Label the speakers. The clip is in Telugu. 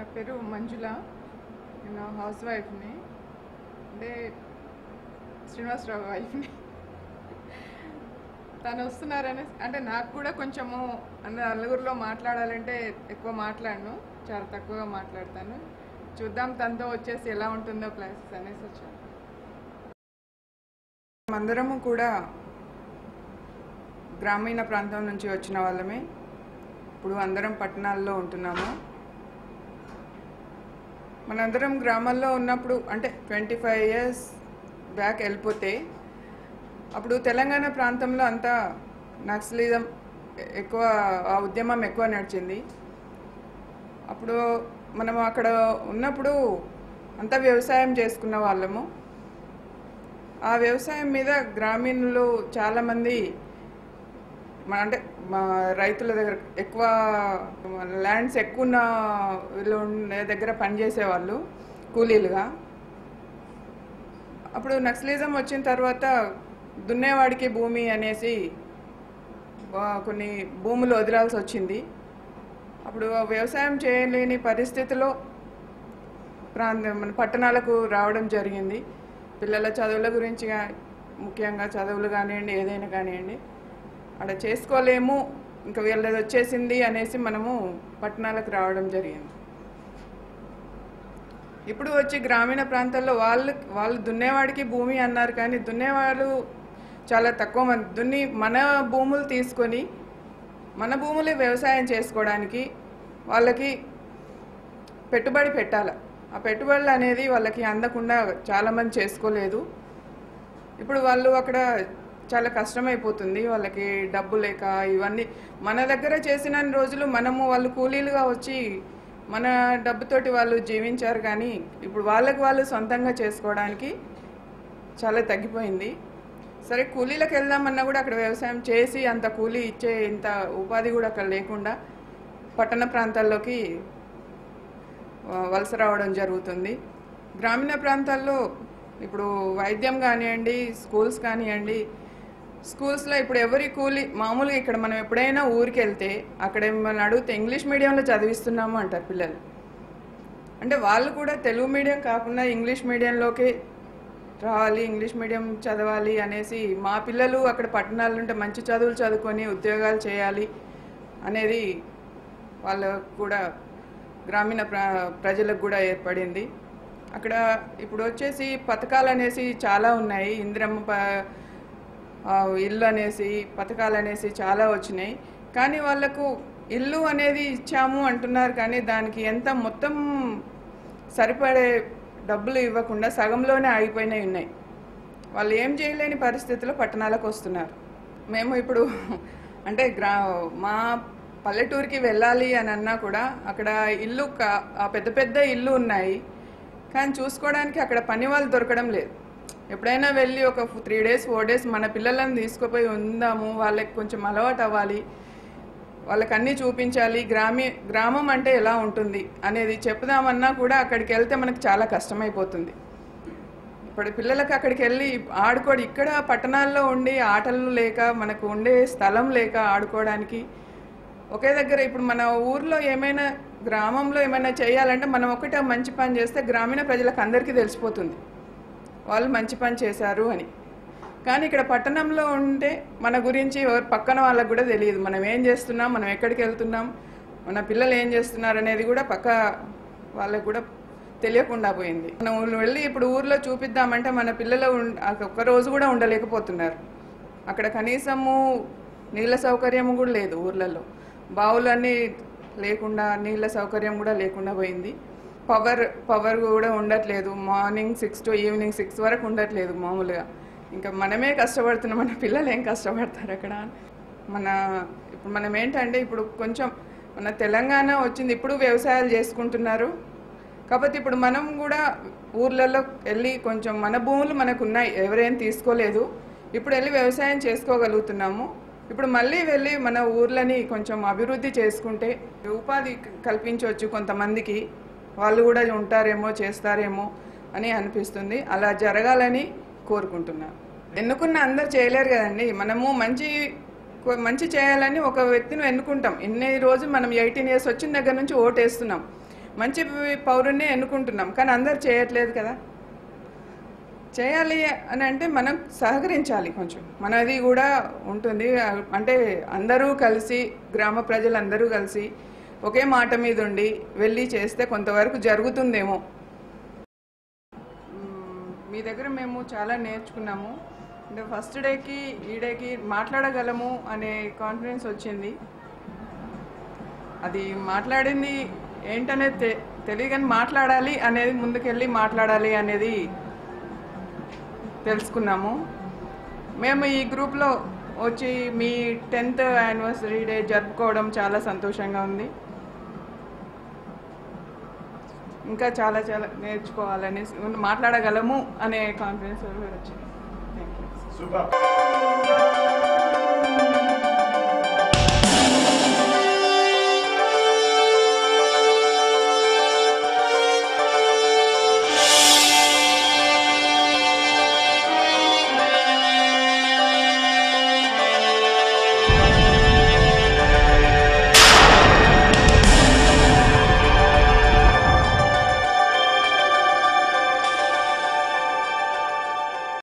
Speaker 1: నా పేరు మంజుల నేను హౌస్ వైఫ్ని అంటే శ్రీనివాసరావు వైఫ్ని తను వస్తున్నారని అంటే నాకు కూడా కొంచెము అంద నలుగురిలో మాట్లాడాలంటే ఎక్కువ మాట్లాడను చాలా తక్కువగా మాట్లాడతాను చూద్దాం తనతో వచ్చేసి ఎలా ఉంటుందో క్లాసెస్ అనేసి వచ్చాను అందరము కూడా గ్రామీణ ప్రాంతం నుంచి వచ్చిన వాళ్ళమే ఇప్పుడు అందరం పట్టణాల్లో ఉంటున్నాము మనందరం గ్రామాల్లో ఉన్నప్పుడు అంటే ట్వంటీ ఫైవ్ ఇయర్స్ బ్యాక్ వెళ్ళిపోతే అప్పుడు తెలంగాణ ప్రాంతంలో అంతా నక్సలిజం ఎక్కువ ఆ ఉద్యమం ఎక్కువ నడిచింది అప్పుడు మనం అక్కడ ఉన్నప్పుడు అంతా వ్యవసాయం చేసుకున్న వాళ్ళము ఆ వ్యవసాయం మీద గ్రామీణులు చాలామంది మన అంటే మా రైతుల దగ్గర ఎక్కువ ల్యాండ్స్ ఎక్కువ ఉన్న వీళ్ళు ఉండే దగ్గర పనిచేసేవాళ్ళు కూలీలుగా అప్పుడు నక్సలిజం వచ్చిన తర్వాత దున్నేవాడికి భూమి అనేసి ఆ, కొన్ని భూములు వదిలాల్సి వచ్చింది అప్పుడు వ్యవసాయం చేయలేని పరిస్థితిలో ప్రాంత మన పట్టణాలకు రావడం జరిగింది పిల్లల చదువుల గురించి గా- ముఖ్యంగా చదువులు కానివ్వండి ఏదైనా కానివ్వండి అక్కడ చేసుకోలేము ఇంకా వీళ్ళది వచ్చేసింది అనేసి మనము పట్టణాలకు రావడం జరిగింది ఇప్పుడు వచ్చి గ్రామీణ ప్రాంతాల్లో వాళ్ళు వాళ్ళు దున్నేవాడికి భూమి అన్నారు కానీ దున్నేవాళ్ళు చాలా తక్కువ మంది దున్ని మన భూములు తీసుకొని మన భూములే వ్యవసాయం చేసుకోవడానికి వాళ్ళకి పెట్టుబడి పెట్టాల ఆ పెట్టుబడులు అనేది వాళ్ళకి అందకుండా చాలామంది చేసుకోలేదు ఇప్పుడు వాళ్ళు అక్కడ చాలా కష్టమైపోతుంది వాళ్ళకి డబ్బు లేక ఇవన్నీ మన దగ్గర చేసిన రోజులు మనము వాళ్ళు కూలీలుగా వచ్చి మన డబ్బుతోటి వాళ్ళు జీవించారు కానీ ఇప్పుడు వాళ్ళకి వాళ్ళు సొంతంగా చేసుకోవడానికి చాలా తగ్గిపోయింది సరే కూలీలకు వెళ్దామన్నా కూడా అక్కడ వ్యవసాయం చేసి అంత కూలీ ఇచ్చే ఇంత ఉపాధి కూడా అక్కడ లేకుండా పట్టణ ప్రాంతాల్లోకి ఆ, వలస రావడం జరుగుతుంది గ్రామీణ ప్రాంతాల్లో ఇప్పుడు వైద్యం కానివ్వండి స్కూల్స్ కానివ్వండి స్కూల్స్లో ఇప్పుడు ఎవరి కూలి మామూలుగా ఇక్కడ మనం ఎప్పుడైనా ఊరికి వెళ్తే అక్కడ మనం అడిగితే ఇంగ్లీష్ మీడియంలో చదివిస్తున్నాము అంటారు పిల్లలు అంటే వాళ్ళు కూడా తెలుగు మీడియం కాకుండా ఇంగ్లీష్ మీడియంలోకి రావాలి ఇంగ్లీష్ మీడియం చదవాలి అనేసి మా పిల్లలు అక్కడ పట్టణాలు ఉంటే మంచి చదువులు చదువుకొని ఉద్యోగాలు చేయాలి అనేది వాళ్ళకు కూడా గ్రామీణ ప్ర ప్రజలకు కూడా ఏర్పడింది అక్కడ ఇప్పుడు వచ్చేసి పథకాలు అనేసి చాలా ఉన్నాయి ఇందిరమ్మ ప ఆ, ఇల్లు అనేసి పథకాలు అనేసి చాలా వచ్చినాయి కానీ వాళ్ళకు ఇల్లు అనేది ఇచ్చాము అంటున్నారు కానీ దానికి ఎంత మొత్తం సరిపడే డబ్బులు ఇవ్వకుండా సగంలోనే ఆగిపోయినాయి ఉన్నాయి వాళ్ళు ఏం చేయలేని పరిస్థితిలో పట్టణాలకు వస్తున్నారు మేము ఇప్పుడు అంటే గ్రా మా పల్లెటూరుకి వెళ్ళాలి అని అన్నా కూడా అక్కడ ఇల్లు కా- ఆ పెద్ద పెద్ద ఇల్లు ఉన్నాయి కానీ చూసుకోవడానికి అక్కడ పని వాళ్ళు దొరకడం లేదు ఎప్పుడైనా వెళ్ళి ఒక త్రీ డేస్ ఫోర్ డేస్ మన పిల్లలను తీసుకుపోయి ఉందాము వాళ్ళకి కొంచెం అలవాటు అవ్వాలి వాళ్ళకి అన్నీ చూపించాలి గ్రామీ గ్రామం అంటే ఎలా ఉంటుంది అనేది చెప్దామన్నా కూడా అక్కడికి వెళ్తే మనకు చాలా కష్టమైపోతుంది ఇప్పుడు పిల్లలకు అక్కడికి వెళ్ళి ఆడుకోడు ఇక్కడ పట్టణాల్లో ఉండి ఆటలు లేక మనకు ఉండే స్థలం లేక ఆడుకోవడానికి ఒకే దగ్గర ఇప్పుడు మన ఊర్లో ఏమైనా గ్రామంలో ఏమైనా చేయాలంటే మనం ఒకటే మంచి పని చేస్తే గ్రామీణ ప్రజలకు అందరికీ తెలిసిపోతుంది వాళ్ళు మంచి పని చేశారు అని కానీ ఇక్కడ పట్టణంలో ఉంటే మన గురించి ఎవరు పక్కన వాళ్ళకు కూడా తెలియదు మనం ఏం చేస్తున్నాం మనం ఎక్కడికి వెళ్తున్నాం మన పిల్లలు ఏం చేస్తున్నారు అనేది కూడా పక్క వాళ్ళకు కూడా తెలియకుండా పోయింది మనం ఊర్లో వెళ్ళి ఇప్పుడు ఊర్లో చూపిద్దామంటే మన పిల్లలు ఉం- ఒక్క రోజు కూడా ఉండలేకపోతున్నారు అక్కడ కనీసము నీళ్ళ సౌకర్యం కూడా లేదు ఊర్లలో బావులన్నీ లేకుండా నీళ్ళ సౌకర్యం కూడా లేకుండా పోయింది పవర్ పవర్ కూడా ఉండట్లేదు morning six to evening six వరకు ఉండట్లేదు మామూలుగా ఇంకా మనమే కష్టపడుతున్నాం మన పిల్లలు ఏం కష్టపడతారు అక్కడ మన ఇప్పుడు మనం ఏంటంటే ఇప్పుడు కొంచెం మన తెలంగాణ వచ్చింది ఇప్పుడు వ్యవసాయాలు చేసుకుంటున్నారు కాకపోతే ఇప్పుడు మనం కూడా ఊర్లలో వెళ్ళి కొంచెం మన భూములు మనకు ఉన్నాయి ఎవరేం తీసుకోలేదు ఇప్పుడు వెళ్ళి వ్యవసాయం చేసుకోగలుగుతున్నాము ఇప్పుడు మళ్ళీ వెళ్ళి మన ఊర్లని కొంచెం అభివృద్ధి చేసుకుంటే ఉపాధి కల్పించవచ్చు కొంతమందికి వాళ్ళు కూడా ఉంటారేమో చేస్తారేమో అని అనిపిస్తుంది అలా జరగాలని కోరుకుంటున్నాను ఎన్నుకున్న అందరు చేయలేరు కదండి మనము మంచి మంచి చేయాలని ఒక వ్యక్తిని ఎన్నుకుంటాం ఇన్ని రోజు మనం ఎయిటీన్ ఇయర్స్ వచ్చిన దగ్గర నుంచి ఓటేస్తున్నాం మంచి పౌరుణ్ణి ఎన్నుకుంటున్నాం కానీ అందరు చేయట్లేదు కదా చేయాలి అని అంటే మనం సహకరించాలి కొంచెం మనది కూడా ఉంటుంది అంటే అందరూ కలిసి గ్రామ ప్రజలందరూ కలిసి ఒకే మాట మీద ఉండి వెళ్ళి చేస్తే కొంతవరకు జరుగుతుందేమో మ్మ్, మీ దగ్గర మేము చాలా నేర్చుకున్నాము అంటే ఫస్ట్ డేకి ఈ డేకి మాట్లాడగలము అనే కాన్ఫిడెన్స్ వచ్చింది అది మాట్లాడింది ఏంటనేది తె తెలియగానే మాట్లాడాలి అనేది ముందుకెళ్ళి మాట్లాడాలి అనేది తెలుసుకున్నాము మేము ఈ గ్రూప్లో వచ్చి మీ టెన్త్ యానివర్సరీ డే జరుపుకోవడం చాలా సంతోషంగా ఉంది ఇంకా చాలా చాలా నేర్చుకోవాలని మాట్లాడగలము అనే కాన్ఫిడెన్స్ వచ్చింది థ్యాంక్ యూ
Speaker 2: సూపర్